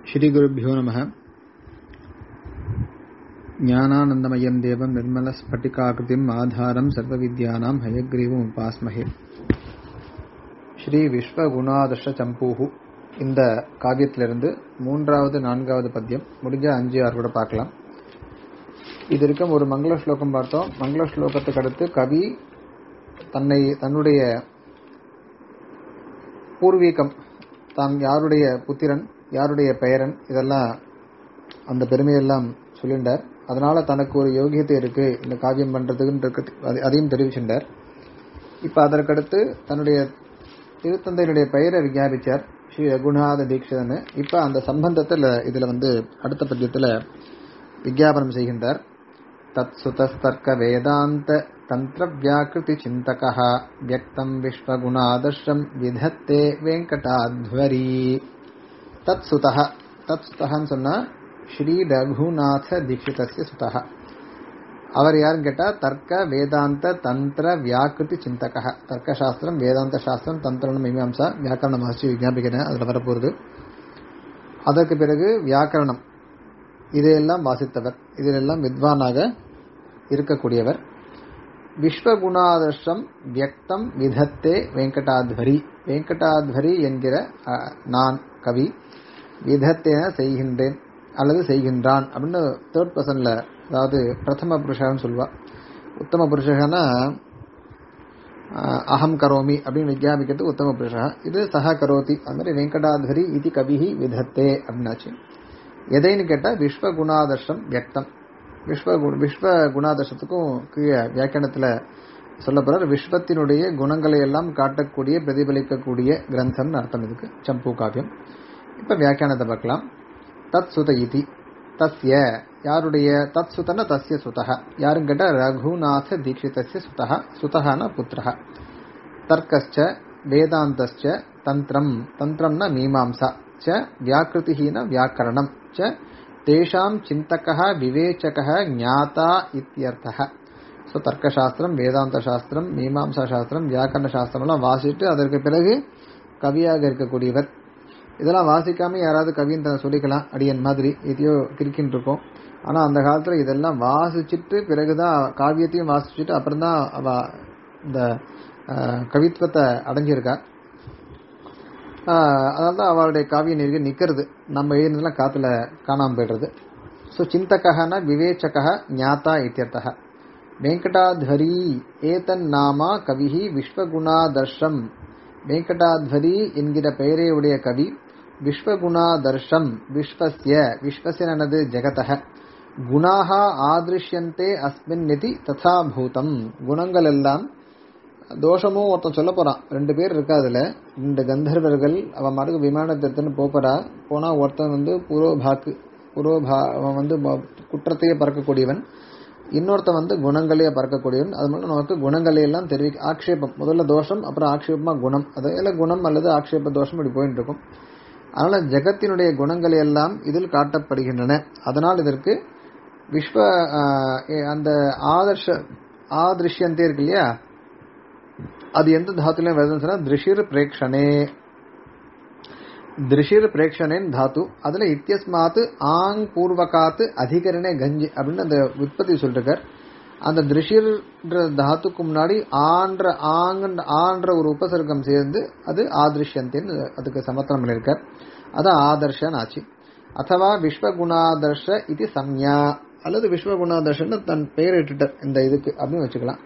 श्रीगुरुभ्यो नमः ज्ञानानन्दमयं देवं निर्मलस्फटिकाकृतिम् आधारं सर्वविद्यानां हयग्रीवमुपास्महे ஸ்ரீ விஸ்வகுணாதர்ஷ சம்பூஹு இந்த காவியத்திலிருந்து மூன்றாவது நான்காவது பத்தியம் முடிஞ்ச அஞ்சு ஆறு கூட பார்க்கலாம் இது இருக்கும் ஒரு மங்கள ஸ்லோகம் பார்த்தோம் மங்கள ஸ்லோகத்துக்கு அடுத்து கவி தன்னை தன்னுடைய பூர்வீகம் தாம் யாருடைய புத்திரன் யாருடைய பெயரன் இதெல்லாம் அந்த பெருமையெல்லாம் சொல்லிண்டார் அதனால தனக்கு ஒரு யோகியத்தை இருக்கு இந்த காவியம் பண்றதுக்கு அதையும் தெரிவிச்சிருந்தார் இப்ப அதற்கடுத்து தன்னுடைய திருத்தந்தையினுடைய பெயரை விஞ்ஞாபிச்சார் ஸ்ரீ ரகுநாத தீட்சிதன்னு இப்ப அந்த சம்பந்தத்துல இதுல வந்து அடுத்த பத்தியத்துல விஜாபனம் செய்கின்றார் தத் சுதஸ்தர்க்க வேதாந்த தந்திர வியாக்கிருதி சிந்தகா வியக்தம் விஸ்வகுணாதர்ஷம் விதத்தே வெங்கடாத்வரி தத் சுதக தத் சுதகன்னு சொன்னா ஸ்ரீ ரகுநாத தீட்சிதஸ்ய சுதக அவர் யாருன்னு கேட்டா தர்க்க வேதாந்த தந்திர வியாக்கிருதி சிந்தக தர்க்க சாஸ்திரம் வேதாந்த சாஸ்திரம் தந்திரம் மீமாம்சா வியாக்கரண மகர்ஷி விஞ்ஞாபிக்கிறேன் அதுல வரப்போகுது அதற்கு பிறகு வியாக்கரணம் இதையெல்லாம் வாசித்தவர் இதிலெல்லாம் வித்வானாக இருக்கக்கூடியவர் விஸ்வகுணாதர்ஷம் வியக்தம் விதத்தே வெங்கடாத்வரி வெங்கடாத்வரி என்கிற நான் கவி விதத்தேன செய்கின்றேன் அல்லது செய்கின்றான் அப்படின்னு தேர்ட் பர்சன்ல அதாவது பிரதம புருஷன்னு சொல்லுவா உத்தம புருஷகனா அகம் கரோமி அப்படின்னு விஜாபிக்கிறது உத்தம புருஷா இது சஹ கரோதி அது மாதிரி வெங்கடாத்வரி இது கவிஹி விதத்தே அப்படின்னாச்சு எதைன்னு கேட்டா விஸ்வகுணாதர்ஷம் வியக்தம் விஸ்வ விஸ்வ குணாதர்ஷத்துக்கும் கீழே வியாக்கியானத்துல சொல்லப்படுற விஸ்வத்தினுடைய குணங்களை எல்லாம் காட்டக்கூடிய பிரதிபலிக்கக்கூடிய கிரந்தம்னு அர்த்தம் இதுக்கு சம்பு காவியம் இப்ப வியாக்கியானத்தை பார்க்கலாம் தத் சுத இதி தஸ்ய யாருடைய தத் சுதன தஸ்ய சுதக யாரும் கேட்டா ரகுநாத தீட்சிதஸ்ய சுதக சுதகன புத்திரக தர்க்கஸ்ச வேதாந்தஸ்ச தந்திரம் தந்திரம்னா மீமாம்சா ச வியாக்கிருதிஹீன வியாக்கரணம் ச தேஷாம் சிந்தக விவேச்சக ஞாதா இத்தியர்த்தக ஸோ தர்க்கசாஸ்திரம் வேதாந்த சாஸ்திரம் மீமாம்சா சாஸ்திரம் வியாக்கரண சாஸ்திரம் எல்லாம் வாசிட்டு அதற்கு பிறகு கவியாக இருக்கக்கூடியவர் இதெல்லாம் வாசிக்காம யாராவது கவின்னு தன்னை சொல்லிக்கலாம் அடியன் மாதிரி எதையோ கிரிக்கின்னு இருக்கோம் ஆனா அந்த காலத்துல இதெல்லாம் வாசிச்சுட்டு பிறகுதான் காவியத்தையும் வாசிச்சுட்டு அப்புறம் தான் அவ இந்த கவித்துவத்தை அடைஞ்சிருக்கா அதனால தான் அவளுடைய காவிய நிற்கு நிக்கிறது நம்ம எழுதுனதுலாம் காத்துல காணாம போயிடுறது ஸோ சிந்தகனா விவேச்சக ஞாத்தா இத்தியர்த்தக வெங்கடாத்வரி ஏதன் நாமா கவிஹி விஸ்வகுணாதர்ஷம் வெங்கடாத்வரி என்கிற பெயரே உடைய கவி விஸ்வகுணாதர்ஷம் விஸ்வசிய விஸ்வசியனது ஜெகதக குணாக ஆதிருஷ்யந்தே அஸ்மின் நிதி ததா பூதம் குணங்கள் எல்லாம் தோஷமும் ஒருத்தன் சொல்ல போறான் ரெண்டு பேர் இருக்கா அதுல ரெண்டு கந்தர்வர்கள் அவன் மறுக்கு விமானத்திற்கு போறா போனா ஒருத்தன் வந்து புரோபாக்கு புரோபா அவன் வந்து குற்றத்தையே பறக்கக்கூடியவன் இன்னொருத்தன் வந்து குணங்களையே பறக்கக்கூடியவன் அது மூலம் நமக்கு குணங்களை எல்லாம் தெரிவிக்க ஆக்ஷேபம் முதல்ல தோஷம் அப்புறம் ஆக்ஷேபமா குணம் அதில் குணம் அல்லது ஆக்ஷேப தோஷம் இப்படி போயிட்டு இருக்கும் அதனால ஜெகத்தினுடைய குணங்கள் எல்லாம் இதில் காட்டப்படுகின்றன அதனால் இதற்கு விஸ்வ அந்த ஆதர்ஷ ஆதிருஷ்யந்தே இருக்கு இல்லையா அது எந்த தாத்துலயும் வருதுன்னு சொன்னா திருஷிர் பிரேக்ஷனே திருஷிர் பிரேக்ஷனேன் தாத்து அதுல இத்தியஸ்மாத்து ஆங் பூர்வகாத்து அதிகரணே கஞ்சி அப்படின்னு அந்த உற்பத்தி சொல்றார் அந்த திருஷிர்ன்ற தாத்துக்கு முன்னாடி ஆன்ற ஆங் ஆன்ற ஒரு உபசர்க்கம் சேர்ந்து அது ஆதிருஷ்யந்தேன்னு அதுக்கு சமர்த்தனம் பண்ணியிருக்கார் அது ஆதர்ஷன் ஆச்சு அத்தவா விஸ்வகுணாதர்ஷ இது சம்யா அல்லது விஸ்வகுணாதர்ஷன் தன் பெயரிட்டார் இந்த இதுக்கு அப்படின்னு வச்சுக்கலாம்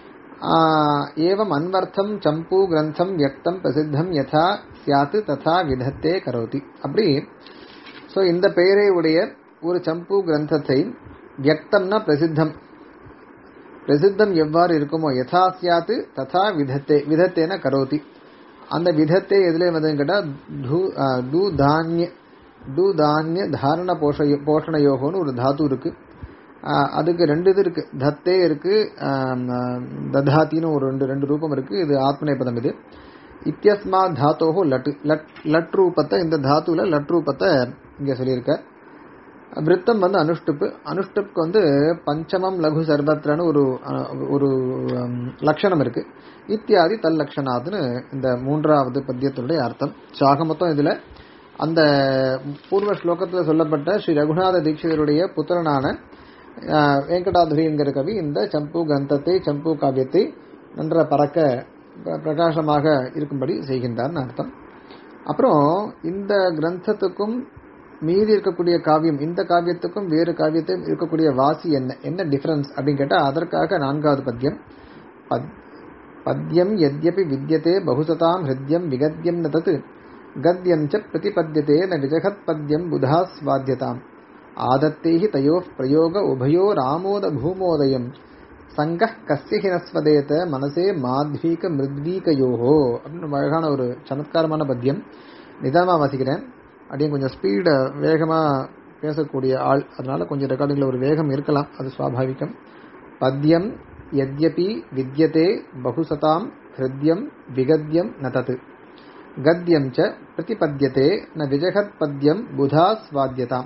ஏவம் அன்வர்த்தம் சம்பு கிரந்தம் வியக்தம் பிரசித்தம் யதா சியாத்து ததா விதத்தே கரோதி அப்படி ஸோ இந்த பெயரை உடைய ஒரு சம்பு கிரந்தத்தை வியக்தம்னா பிரசித்தம் பிரசித்தம் எவ்வாறு இருக்குமோ யதா சியாத்து ததா விதத்தே விதத்தேன கரோதி அந்த விதத்தை எதுல வந்ததுன்னு கேட்டா து தானிய து தானிய தாரண போஷ போஷணயோகோன்னு ஒரு தாத்து இருக்கு அதுக்கு ரெண்டு இது இருக்கு தத்தே இருக்கு ததாத்தின்னு ஒரு ரெண்டு ரெண்டு ரூபம் இருக்கு இது ஆத்மநேபதம் இது இத்தியஸ்மா தாத்தோஹோ லட் லட் லட் ரூபத்தை இந்த தாத்துல லட் ரூபத்தை இங்க சொல்லியிருக்க விருத்தம் வந்து அனுஷ்டுப்பு அனுஷ்டுப்புக்கு வந்து பஞ்சமம் லகு சர்வத்திரன்னு ஒரு ஒரு லட்சணம் இருக்கு இத்தியாதி தல் லட்சணாதுன்னு இந்த மூன்றாவது பத்தியத்தினுடைய அர்த்தம் சாக மொத்தம் இதுல அந்த பூர்வ ஸ்லோகத்தில் சொல்லப்பட்ட ஸ்ரீ ரகுநாத தீட்சிதருடைய புத்திரனான ஆஹ், வெங்கடாதுரி என்கிற கவி இந்த சம்பு கந்தத்தை சம்பு காவியத்தை நன்ற பறக்க பிர- பிரகாசமாக இருக்கும்படி செய்கின்றார்னு அர்த்தம் அப்புறம் இந்த கிரந்தத்துக்கும் மீதி இருக்கக்கூடிய காவியம் இந்த காவியத்துக்கும் வேறு காவியத்துக்கும் இருக்கக்கூடிய வாசி என்ன என்ன டிஃபரன்ஸ் அப்படின்னு கேட்டா அதற்காக நான்காவது பத்தியம் பத்- பத்யம் யத்யபி வித்யதே பகுசதாம் ஹிருத்யம் விகத்யம் ந தத் கத்யம் ச பிரதிபத்யதே ந விஜகத் பத்யம் புதா ஸ்வாத்யதாம் ஆதத்தேஹி தயோः பிரயோக உபயோ ராமோத பூமோதயம் சங்கः கஸ்ய ஹினஸ்வதேத மனசே மாத்வீக மிருத்வீகயோஹோ அப்படின்னு ரொம்ப அழகான ஒரு சமத்காரமான பத்தியம் நிதானமா வாசிக்கிறேன் அப்படியே கொஞ்சம் ஸ்பீடு வேகமா பேசக்கூடிய ஆள் அதனால கொஞ்சம் ரெக்கார்டிங்ல ஒரு வேகம் இருக்கலாம் அது சுவாபாவிகம் பத்யம் யத்யபி வித்யதே பகுசதாம் ஹிருத்யம் விகத்யம் ந தத் கத்யம் ச பிரதிபத்யதே ந விஜகத் பத்யம் புதா ஸ்வாத்யதாம்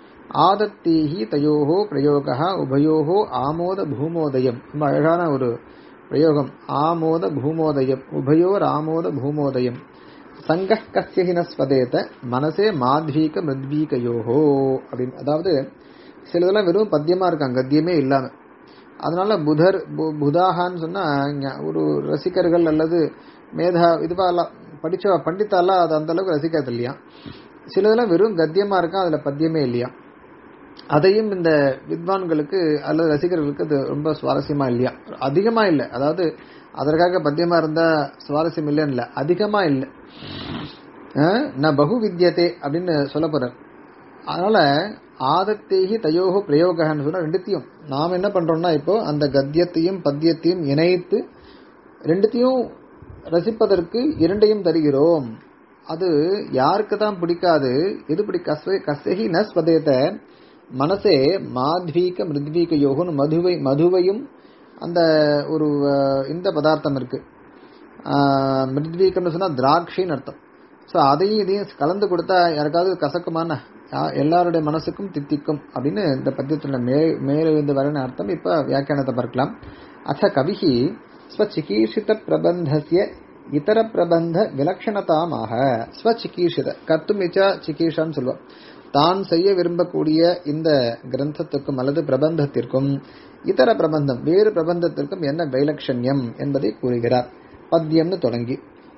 ஆதத்தீஹி தயோஹோ பிரயோகா உபயோகோ ஆமோத பூமோதயம் ரொம்ப அழகான ஒரு பிரயோகம் ஆமோத பூமோதயம் உபயோர் ஆமோத பூமோதயம் சங்க கசியஹின ஸ்வதேத மனசே மாத்வீக மிருத்வீகயோஹோ அப்படின்னு அதாவது சிலதெல்லாம் வெறும் பத்தியமா இருக்காங்க கத்தியமே இல்லாம அதனால புதர் பு- புதாகான்னு சொன்னா ஞ- ஒரு ரசிகர்கள் அல்லது மேதா இதுவாலாம் படிச்ச பண்டித்தாலாம் அது அந்த அளவுக்கு ரசிக்காது இல்லையா சிலதெல்லாம் வெறும் கத்தியமா இருக்கா அதுல பத்தியமே இல்லையா அதையும் இந்த வித்வான்களுக்கு அல்லது ரசிகர்களுக்கு அது ரொம்ப சுவாரஸ்யமா இல்லையா அதிகமா இல்லை அதாவது அதற்காக பத்தியமா இருந்தா சுவாரஸ்யம் இல்லைன்னு இல்லை அதிகமா இல்லை அஹ், ந பகு வித்யதே அப்படின்னு சொல்ல போறார் அதனால ஆதத்தேகி தயோகோ பிரயோகன்னு சொன்னா ரெண்டுத்தையும் நாம் என்ன பண்றோம்னா இப்போ அந்த கத்தியத்தையும் பத்தியத்தையும் இணைத்து ரெண்டுத்தையும் ரசிப்பதற்கு இரண்டையும் தருகிறோம் அது யாருக்கு தான் பிடிக்காது எது பிடி கஸ்வை கசகி ந ஸ்வதேத மனசே மாத்வீக மிருத்வீக யோகம்னு மதுவை மதுவையும் அந்த ஒரு அஹ், இந்த பதார்த்தம் இருக்கு ஆஹ், மிருத்வீகம்னு சொன்னா திராட்சைன்னு அர்த்தம் ஸோ அதையும் இதையும் கலந்து கொடுத்தா யாருக்காவது கசக்குமான எல்லாருடைய மனசுக்கும் தித்திக்கும் அப்படின்னு இந்த பத்தியத்துல மே மேலிருந்து வரன்னு அர்த்தம் இப்ப வியாக்கியானத்தை பார்க்கலாம் அச்ச கவிஹி ஸ்வச்சிகீர்ஷித பிரபந்தஸ்ய இதர பிரபந்த விலக்ஷணதாமாக ஸ்வச்சிகீர்ஷித கத்துமிச்சா சிகீஷான்னு சொல்லுவோம் தான் செய்ய விரும்பக்கூடிய இந்த கிரந்தத்துக்கும் அல்லது பிரபந்தத்திற்கும் இதர பிரபந்தம் வேறு பிரபந்தத்திற்கும் என்ன வைலட்சண்யம் என்பதை கூறுகிறார் பத்தியம்னு தொடங்கி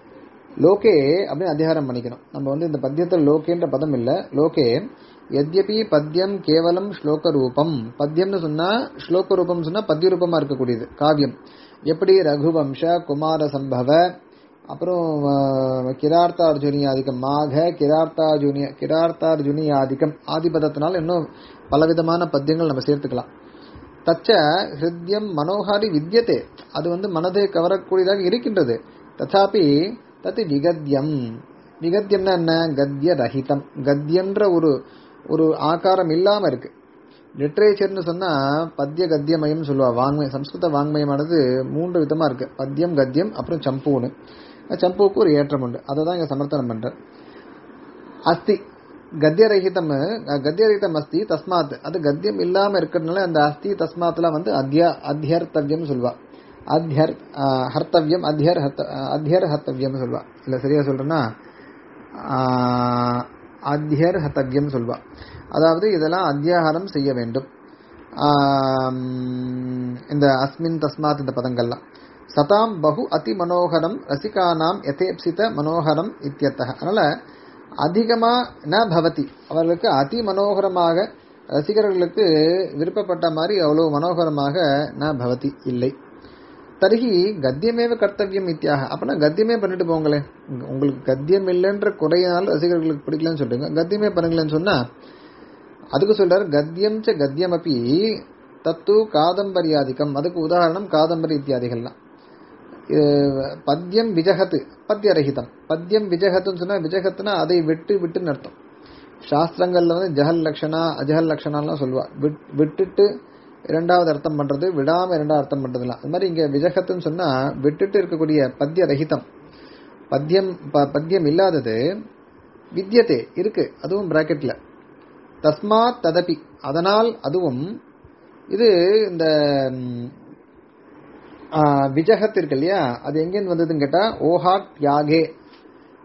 லோகே அப்படின்னு அதிகாரம் பண்ணிக்கணும் நம்ம வந்து இந்த பத்தியத்தில் லோகேன்ற பதம் இல்ல லோகே எத்யபி பத்யம் கேவலம் ஸ்லோக ரூபம் பத்யம்னு சொன்னா ஸ்லோக ரூபம் சொன்னா பத்ய ரூபமா இருக்கக்கூடியது காவியம் எப்படி ரகுவம்ச குமார சம்பவ அப்புறம் ஆஹ், கிரார்த்தார்ஜுனியாதிக்கம் மாக கிரார்த்தார்ஜுனிய கிரார்த்தார்ஜுனியாதிக்கம் ஆதிபதத்தினால இன்னும் பலவிதமான பத்தியங்கள் நம்ம சேர்த்துக்கலாம் தச்ச ஹிருத்யம் மனோஹாரி வித்யதே அது வந்து மனதை கவரக்கூடியதாக இருக்கின்றது ததாபி தத்து விகத்யம் விகத்யம்னா என்ன கத்ய ரஹிதம் கத்யன்ற ஒரு ஒரு ஆகாரம் இல்லாம இருக்கு லிட்ரேச்சர்னு சொன்னா பத்ய கத்தியமயம் சொல்லுவா வாங்மய சம்ஸ்கிருத வாங்மயமானது மூன்று விதமா இருக்கு பத்யம் கத்யம் அப்புறம் சம்பூன்னு சம்புவுக்கு ஒரு ஏற்றம் உண்டு அதை தான் இங்க சமர்த்தனம் பண்றேன் அஸ்தி கத்தியரகிதம் கத்தியரகிதம் அஸ்தி தஸ்மாத் அது கத்தியம் இல்லாம இருக்கிறதுனால அந்த அஸ்தி தஸ்மாத்ல வந்து அத்தியா அத்தியர்த்தவியம் சொல்வா அத்தியர் ஆஹ், ஹர்த்தவ்யம் அத்தியர் ஹர்த்த அத்தியர் ஹர்த்தவ்யம் சொல்வா இல்ல சரியா சொல்றேன்னா ஆஹ், அத்தியர் ஹர்த்தவ்யம் சொல்வா அதாவது இதெல்லாம் அத்தியாகாரம் செய்ய வேண்டும் ஆம், இந்த அஸ்மின் தஸ்மாத் இந்த பதங்கள்லாம் சதாம் பகு அதி மனோகரம் ரசிகானாம் யதேப்சித மனோகரம் இத்தியர்த்தக அதனால அதிகமா ந பவதி அவர்களுக்கு அதி மனோகரமாக ரசிகர்களுக்கு விருப்பப்பட்ட மாதிரி அவ்வளவு மனோகரமாக ந பவதி இல்லை தருகி கத்தியமேவ கர்த்தவியம் இத்தியாக அப்பனா கத்தியமே பண்ணிட்டு போங்களேன் உங்க- உங்களுக்கு கத்தியம் இல்லைன்ற குறையினால ரசிகர்களுக்கு பிடிக்கலன்னு சொல்றீங்க கத்தியமே பண்ணுங்களேன்னு சொன்னா அதுக்கு சொல்றாரு கத்தியம் ச கத்தியம் அப்பி தத்து காதம்பரியாதிக்கம் அதுக்கு உதாரணம் காதம்பரி இத்தியாதிகள்லாம் இது பத்யம் விஜகத்து பத்யரகிதம் பத்யம் விஜகத்துன்னு சொன்னா விஜகத்துனா அதை விட்டு விட்டுன்னு அர்த்தம் சாஸ்திரங்கள்ல வந்து ஜஹல் லக்ஷணா அஜஹல் லக்ஷணாலாம் சொல்லுவா விட்- விட்டுட்டு இரண்டாவது அர்த்தம் பண்றது விடாம இரண்டாவது அர்த்தம் பண்றதுலாம் அது மாதிரி இங்க விஜகத்துன்னு சொன்னா விட்டுட்டு இருக்கக்கூடிய பத்ய ரஹிதம் பத்யம் ப- பத்யம் இல்லாதது வித்யதே இருக்கு அதுவும் பிராக்கெட்ல தஸ்மாத் ததபி அதனால் அதுவும் இது இந்த ம், ஆ, விஜகத் இருக்கு இல்லையா அது எங்கேருந்து வந்ததுன்னு கேட்டா ஓஹா தியாகே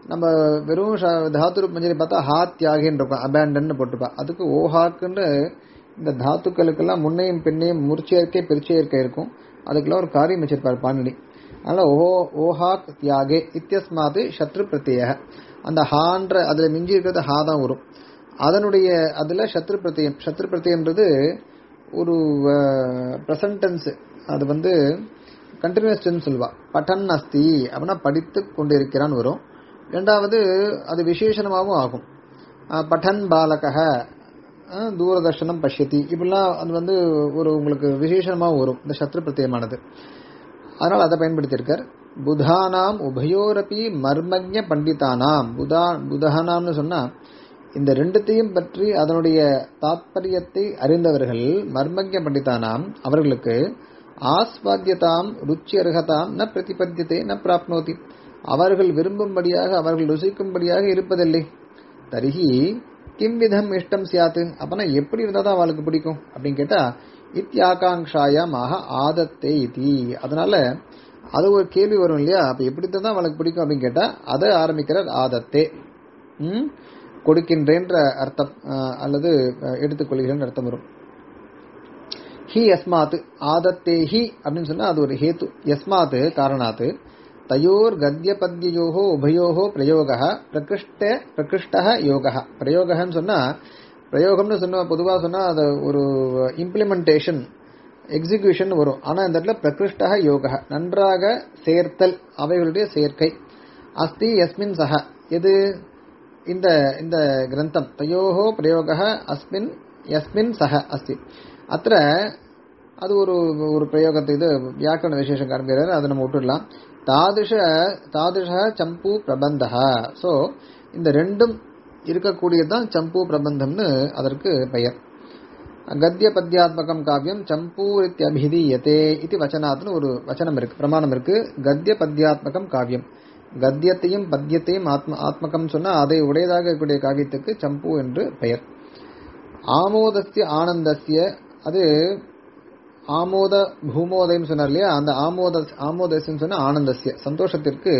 நம்ம வெறும் ஷ- தாத்து ரூப் மஞ்சரி பார்த்தா ஹா தியாகின்னு இருக்கும் அபேண்டன் போட்டுப்பா அதுக்கு ஓஹாக்குன்னு இந்த தாத்துக்களுக்கெல்லாம் முன்னையும் பின்னையும் முற்சேர்க்கை பெருச்சேர்க்கை இருக்கும் அதுக்கெல்லாம் ஒரு காரியம் வச்சிருப்பார் பாணினி அதனால ஓஹோ ஓஹாக் தியாகே இத்தியஸ்மாது சத்ரு பிரத்யேக அந்த ஹான்ற அதுல மிஞ்சி இருக்கிறது ஹா தான் வரும் அதனுடைய அதுல சத்ரு பிரத்யம் சத்ரு பிரத்யம்ன்றது ஒரு பிரசன்டென்ஸ் அது வந்து கண்டினியூஸ் டென்ஸ் சொல்லுவா பட்டன் அஸ்தி அப்படின்னா படித்து கொண்டிருக்கிறான் வரும் ரெண்டாவது அது விசேஷணமாகவும் ஆகும் அஹ், பட்டன் பாலகக அஹ், தூரதர்ஷனம் பஷ்யதி இப்படிலாம் அது வந்து ஒரு உங்களுக்கு விசேஷணமாகவும் வரும் இந்த சத்ரு பிரத்யமானது அதனால் அதை பயன்படுத்தியிருக்கார் புதானாம் உபயோரப்பி மர்மஜ பண்டிதானாம் புதா புதானாம்னு சொன்னா இந்த ரெண்டுத்தையும் பற்றி அதனுடைய தாத்பரியத்தை அறிந்தவர்கள் மர்மஜ பண்டிதானாம் அவர்களுக்கு ஆஸ்வாத்தியதாம் ருச்சி அருகதாம் ந பிரதிபத்தியத்தை ந பிராப்னோதி அவர்கள் விரும்பும்படியாக அவர்கள் ருசிக்கும்படியாக இருப்பதில்லை தரிகி கிம் விதம் இஷ்டம் சியாத்து அப்பனா எப்படி இருந்தா தான் அவளுக்கு பிடிக்கும் அப்படின்னு கேட்டா இத்தியாகாங்ஷாயாமாக ஆதத்தே இதி அதனால அது ஒரு கேள்வி வரும் இல்லையா அப்ப எப்படி தான் அவளுக்கு பிடிக்கும் அப்படின்னு கேட்டா அதை ஆரம்பிக்கிறார் ஆதத்தே ம்? கொடுக்கின்றேன்ற அர்த்தம் அஹ், அல்லது அஹ், எடுத்துக்கொள்கிறேன் அர்த்தம் வரும் ஹி யஸ்மாத் ஆதத்தே ஹி அப்படின்னு சொன்னா அது ஒரு ஹேத்து யஸ்மாத் காரணாத் தயோர் கத்ய பத்யோகோ உபயோகோ பிரயோக பிரகிருஷ்ட பிரகிருஷ்ட யோக பிரயோகன்னு சொன்னா பிரயோகம்னு சொன்னா பொதுவா சொன்னா அது ஒரு இம்ப்ளிமெண்டேஷன் எக்ஸிகியூஷன் வரும் ஆனா இந்த இடத்துல பிரகிருஷ்ட யோக நன்றாக சேர்த்தல் அவைகளுடைய சேர்க்கை அஸ்தி யஸ்மின் சக எது இந்த இந்த கிரந்தம் தயோகோ பிரயோக அஸ்மின் யஸ்மின் சக அஸ்தி அத்த அது ஒரு ஒரு பிரயோகத்தை இது வியாக்கரண விசேஷம் காண்பிக்கிறார் அதை நம்ம விட்டுடலாம் தாதிஷ தாதிஷ சம்பு பிரபந்தः ஸோ இந்த ரெண்டும் இருக்கக்கூடியதுதான் சம்பு பிரபந்தம்னு அதற்கு பெயர் கத்திய பத்யாத்மகம் காவியம் சம்பூரித்யபிதீயத்தே இது வச்சனாத்னு ஒரு வச்சனம் இருக்கு பிரமாணம் இருக்கு கத்திய பத்யாத்மகம் காவியம் கத்தியத்தையும் பத்தியத்தையும் ஆத்ம ஆத்மகம் சொன்னா அதை உடையதாக இருக்கக்கூடிய காவியத்துக்கு சம்பு என்று பெயர் ஆமோதஸ்ய ஆனந்தஸ்ய அது ஆமோத பூமோதயம் சொன்னார் இல்லையா அந்த ஆமோத ஆமோதஸ்யம் சொன்ன ஆனந்தஸ்ய சந்தோஷத்திற்கு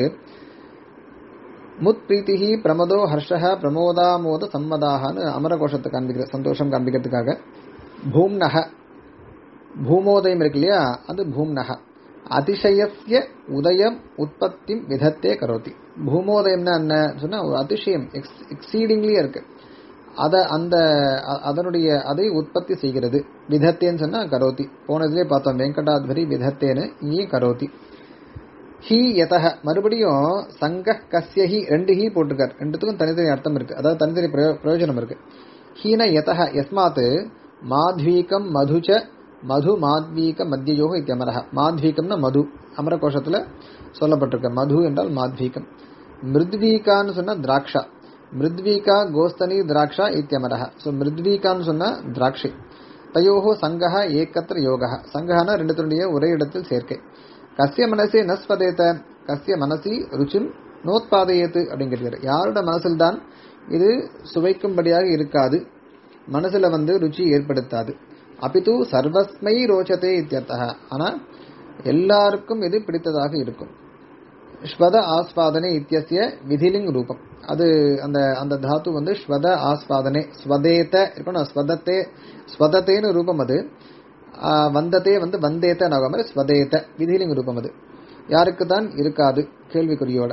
முத் பிரீத்திஹி பிரமதோ ஹர்ஷக பிரமோதாமோத சம்மதாகனு அமரகோஷத்தை காண்பிக்கிற சந்தோஷம் காண்பிக்கிறதுக்காக பூம்னக பூமோதயம் இருக்கு இல்லையா அது பூம்னக அதிசயஸ்ய உதயம் உற்பத்தி விதத்தே கரோதி பூமோதயம்னா என்ன சொன்னா ஒரு அதிசயம் எக்ஸீடிங்லி இருக்கு அத அந்த அ- அதனுடைய அதை உற்பத்தி செய்கிறது விதத்தேன்னு சொன்னா கரோதி போனதுலேயே பார்த்தோம் வெங்கடாத்வரி விதத்தேன்னு இங்கேயும் கரோதி ஹி யதக மறுபடியும் சங்க கஸ்ய ஹி ரெண்டு ஹி போட்டிருக்கார் ரெண்டுத்துக்கும் தனித்தனி அர்த்தம் இருக்கு அதாவது தனித்தனி பிரயோ- பிரயோஜனம் இருக்கு ஹீன யதக யஸ்மாத் மாத்வீகம் மதுச்ச மது மாத்வீக மத்தியோக இத்தியமரக மாத்வீகம்னா மது அமரகோஷத்துல சொல்லப்பட்டிருக்கு மது என்றால் மாத்வீகம் மிருத்வீகான்னு சொன்னா திராட்சா மிருத்வீகா கோஸ்தனி திராட்சா இத்தியமரக ஸோ மிருத்வீகான்னு சொன்னா திராட்சை தயோஹோ சங்கஹ ஏக்கத்திர யோக சங்கஹனா ரெண்டுத்தினுடைய ஒரே இடத்தில் சேர்க்கை கஸ்ய மனசே நஸ்வதேத கஸ்ய மனசி ருச்சிம் நோத்பாதையேத்து அப்படிங்கிறார் யாரோட மனசில் தான் இது சுவைக்கும்படியாக இருக்காது மனசுல வந்து ருச்சி ஏற்படுத்தாது அபிது சர்வஸ்மை ரோச்சதே இத்தியர்த்தக ஆனா எல்லாருக்கும் இது பிடித்ததாக இருக்கும் ஸ்வத ஆஸ்வாதனே இத்தியசிய விதிலிங் ரூபம் அது அந்த அந்த தாத்து வந்து ஸ்வத ஆஸ்வாதனே ஸ்வதேத இருக்கணும் ஸ்வதத்தே ஸ்வதத்தேன்னு ரூபம் அது ஆ, வந்ததே வந்து வந்தேத்த நக மாதிரி ஸ்வதேத விதிலிங் ரூபம் அது யாருக்கு தான் இருக்காது கேள்விக்குறியோட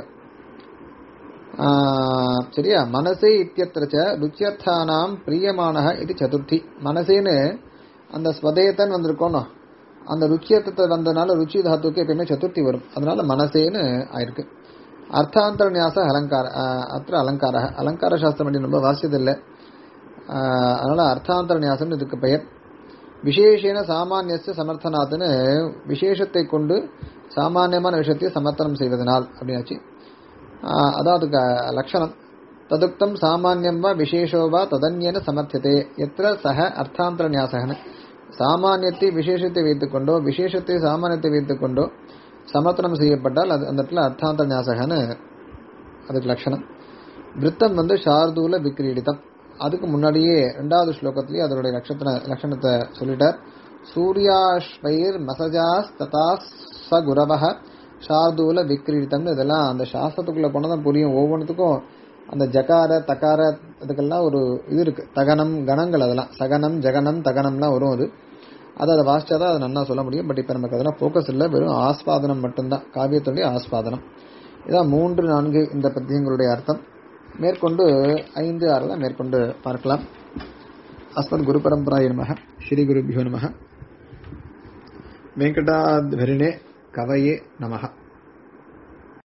ஆ, சரியா மனசே இத்தியத்திரச்ச ருச்சியர்த்தானாம் பிரியமானக இது சதுர்த்தி மனசேன்னு அந்த ஸ்வதேதன் வந்திருக்கோணும் அந்த ருச்சியத்தை வந்தனால ருச்சி தாத்துக்கு எப்பயுமே சதுர்த்தி வரும் அதனால மனசேன்னு ஆயிருக்கு அர்த்தாந்தர நியாச அலங்கார ஆஹ் அத்திர அலங்கார அலங்கார சாஸ்திரம் அப்படி நம்ம வாசியதில்லை ஆஹ் அதனால அர்த்தாந்தர நியாசம்னு இதுக்கு பெயர் விசேஷேன சாமானியஸ்ய சமர்த்தனாத்துன்னு விசேஷத்தை கொண்டு சாமானியமான விஷயத்தை சமர்த்தனம் செய்வதனால் அப்படின்னாச்சு ஆஹ் அதான் அதுக்கு லட்சணம் ததுக்தம் சாமானியம் வா விசேஷோ வா ததன்யன சமர்த்தியதே எத்திர சக அர்த்தாந்தர நியாசகன சாமானியத்தை விசேஷத்தை வைத்துக்கொண்டோ விசேஷத்தை சாமானியத்தை வைத்துக்கொண்டோ சமர்த்தனம் செய்யப்பட்டால் அது அந்த இடத்துல அர்த்தாந்தர நியாசகன்னு அதுக்கு லட்சணம் விருத்தம் வந்து சார்தூல விக்ரீடிதம் அதுக்கு முன்னாடியே ரெண்டாவது ஸ்லோகத்திலேயே அதனுடைய லட்சண லட்சணத்தை சொல்லிட்டார் சூர்யாஸ்வைர் மசஜாஸ் ததா ச குரவः சார்தூல விக்ரீத்தம்னு இதெல்லாம் அந்த சாஸ்திரத்துக்குள்ள போனதான் புரியும் ஒவ்வொன்றுத்துக்கும் அந்த ஜகார தகார இதுக்கெல்லாம் ஒரு இது இருக்கு தகனம் கணங்கள் அதெல்லாம் சகனம் ஜகனம் தகனம்லாம் வரும் அது அதை அதை வாசிச்சாதான் அதை நல்லா சொல்ல முடியும் பட் இப்போ நமக்கு அதெல்லாம் ஃபோக்கஸ் இல்லை வெறும் ஆஸ்வாதனம் மட்டும்தான் காவியத்துடைய ஆஸ்வாதனம் இதான் மூன்று நான்கு இந்த பத்தியங்களுடைய அர்த்தம் மேற்கொண்டு ஐந்து ஆறுல மேற்கொண்டு பார்க்கலாம் அஸ்மத் குரு பரம்பராய நமக ஸ்ரீ குருபியோ நமக வெங்கடாத்வரிணே கவயே நமக